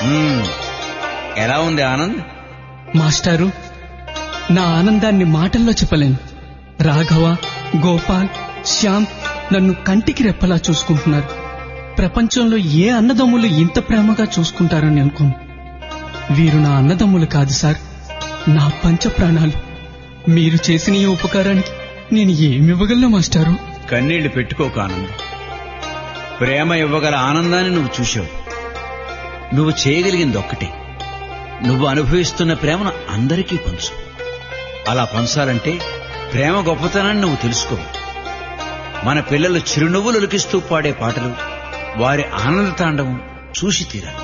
మ్మ్. ఎలా ఉంది ఆనంద్ మాస్టారు నా ఆనందాన్ని మాటల్లో చెప్పలేను రాఘవ గోపాల్ శ్యామ్ నన్ను కంటికి రెప్పలా చూసుకుంటున్నారు ప్రపంచంలో ఏ అన్నదమ్ములు ఇంత ప్రేమగా చూసుకుంటారని అనుకోను వీరు నా అన్నదమ్ములు కాదు సార్ నా పంచ ప్రాణాలు మీరు చేసిన ఈ ఉపకారానికి నేను ఏమివ్వగలను మాస్టారు కన్నీళ్లు పెట్టుకోకు ఆనంద్ ప్రేమ ఇవ్వగల ఆనందాన్ని నువ్వు చూశావు నువ్వు చేయగలిగింది ఒక్కటే నువ్వు అనుభవిస్తున్న ప్రేమను అందరికీ పంచు అలా పంచాలంటే ప్రేమ గొప్పతనాన్ని నువ్వు తెలుసుకో మన పిల్లలు చిరునవ్వులు ఒలికిస్తూ పాడే పాటలు వారి ఆనంద తాండవం చూసి తీరాలి